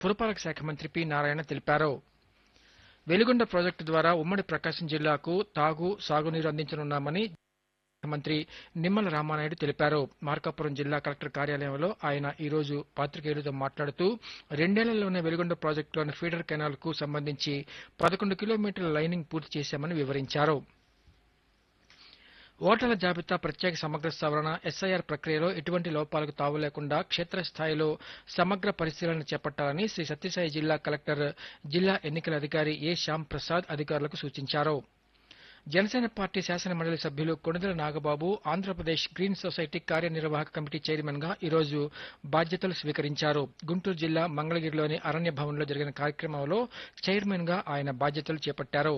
పురపాలక శాఖ మంత్రి పి నారాయణ తెలిపారు వెలిగొండ ప్రాజెక్టు ద్వారా ఉమ్మడి ప్రకాశం జిల్లాకు తాగు సాగునీరు అందించనున్నామని మంత్రి నిమ్మల రామానాయుడు తెలిపారు మార్కాపురం జిల్లా కలెక్టర్ కార్యాలయంలో ఆయన ఈ రోజు పాత్రికేయులతో మాట్లాడుతూ రెండేళ్లలోనే వెలిగొండ ప్రాజెక్టులోని ఫీడర్ కెనాల్ కు సంబంధించి పదకొండు కిలోమీటర్ల లైనింగ్ పూర్తి చేశామని వివరించారు ఓటర్ల జాబితా ప్రత్యేక సమగ్ర సవరణ ఎస్ఐఆర్ ప్రక్రియలో ఎటువంటి లోపాలకు తావు లేకుండా క్షేత్రస్థాయిలో సమగ్ర పరిశీలన చేపట్టాలని శ్రీ సత్యసాయి జిల్లా కలెక్టర్ జిల్లా ఎన్నికల అధికారి ఏ శ్యామ్ ప్రసాద్ అధికారులకు సూచించారు జనసేన పార్టీ శాసన మండలి సభ్యులు కొణిదెల నాగబాబు ఆంధ్రప్రదేశ్ గ్రీన్ సొసైటీ కార్యనిర్వాహక కమిటీ చైర్మన్ గా ఈరోజు బాధ్యతలు స్వీకరించారు గుంటూరు జిల్లా మంగళగిరిలోని అరణ్య భవన్లో జరిగిన కార్యక్రమంలో చైర్మన్ గా ఆయన బాధ్యతలు చేపట్టారు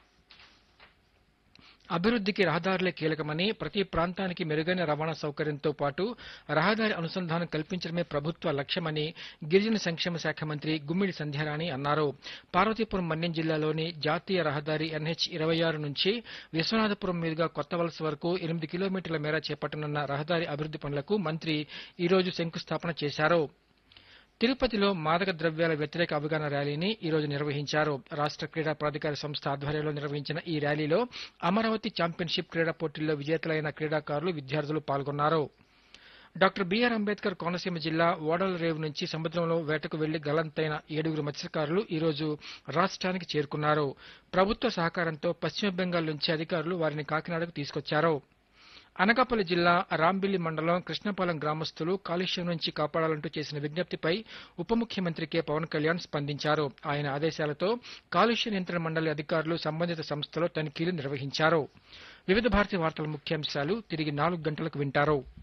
అభివృద్ధికి రహదారులే కీలకమని ప్రతి ప్రాంతానికి మెరుగైన రవాణా సౌకర్యంతో పాటు రహదారి అనుసంధానం కల్పించడమే ప్రభుత్వ లక్ష్యమని గిరిజన సంక్షేమ శాఖ మంత్రి గుమ్మిడి సంధ్యారాణి అన్నారు పార్వతీపురం మన్యం జిల్లాలోని జాతీయ రహదారి ఎన్హెచ్ ఇరవై ఆరు నుంచి విశ్వనాథపురం మీదుగా కొత్త వలస వరకు ఎనిమిది కిలోమీటర్ల మేర చేపట్టనున్న రహదారి అభివృద్ది పనులకు మంత్రి ఈ రోజు శంకుస్థాపన చేశారు తిరుపతిలో మాదక ద్రవ్యాల వ్యతిరేక అవగాహన ర్యాలీని ఈ రోజు నిర్వహించారు రాష్ట్ర క్రీడా ప్రాధికార సంస్థ ఆధ్వర్యంలో నిర్వహించిన ఈ ర్యాలీలో అమరావతి ఛాంపియన్షిప్ క్రీడా పోటీల్లో విజేతలైన క్రీడాకారులు విద్యార్థులు పాల్గొన్నారు డాక్టర్ బిఆర్ అంబేద్కర్ కోనసీమ జిల్లా ఓడల రేవు నుంచి సముద్రంలో వేటకు వెళ్లి గల్లంతైన ఏడుగురు మత్స్యకారులు ఈ రోజు రాష్ట్రానికి చేరుకున్నారు ప్రభుత్వ సహకారంతో పశ్చిమ బెంగాల్ నుంచి అధికారులు వారిని కాకినాడకు తీసుకొచ్చారు అనకాపల్లి జిల్లా రాంబిల్లి మండలం కృష్ణపాలెం గ్రామస్తులు కాలుష్యం నుంచి కాపాడాలంటూ చేసిన విజ్ఞప్తిపై ఉప ముఖ్యమంత్రి కె పవన్ కళ్యాణ్ స్పందించారు ఆయన ఆదేశాలతో కాలుష్య నియంత్రణ మండలి అధికారులు సంబంధిత సంస్థలో తనిఖీలు నిర్వహించారు వివిధ భారతి వార్తల ముఖ్యాంశాలు తిరిగి నాలుగు గంటలకు వింటారు